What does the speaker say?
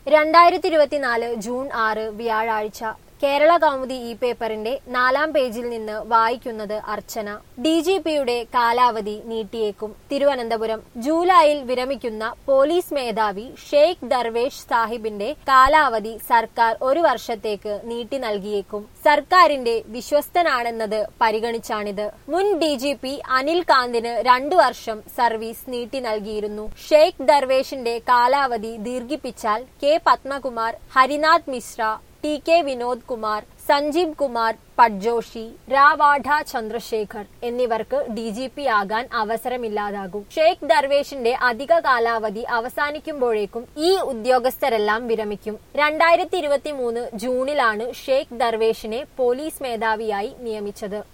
രണ്ടായിരത്തി ഇരുപത്തിനാല് ജൂൺ ആറ് വ്യാഴാഴ്ച കേരള കൗമുദി ഇ പേപ്പറിന്റെ നാലാം പേജിൽ നിന്ന് വായിക്കുന്നത് അർച്ചന ഡി ജി പിയുടെ കാലാവധി നീട്ടിയേക്കും തിരുവനന്തപുരം ജൂലൈയിൽ വിരമിക്കുന്ന പോലീസ് മേധാവി ഷെയ്ഖ് ദർവേഷ് സാഹിബിന്റെ കാലാവധി സർക്കാർ ഒരു വർഷത്തേക്ക് നീട്ടി നൽകിയേക്കും സർക്കാരിന്റെ വിശ്വസ്തനാണെന്നത് പരിഗണിച്ചാണിത് മുൻ ഡി ജി പി അനിൽ കാന്തിന് രണ്ടു വർഷം സർവീസ് നീട്ടി നൽകിയിരുന്നു ഷെയ്ഖ് ദർവേഷിന്റെ കാലാവധി ദീർഘിപ്പിച്ചാൽ K Padmakumar Harinath Mishra T K Vinod Kumar Sanjeev Kumar Padjoshi Ravada Chandrasekhar എന്നിവർക്ക് ഡി ജി പി ആകാൻ അവസരമില്ലാതാകും ഷെയ്ഖ് ദർവേഷിന്റെ അധിക കാലാവധി അവസാനിക്കുമ്പോഴേക്കും ഈ ഉദ്യോഗസ്ഥരെല്ലാം വിരമിക്കും രണ്ടായിരത്തി ഇരുപത്തി മൂന്ന് ജൂണിലാണ് ഷെയ്ഖ് ദർവേഷിനെ പോലീസ് മേധാവിയായി നിയമിച്ചത്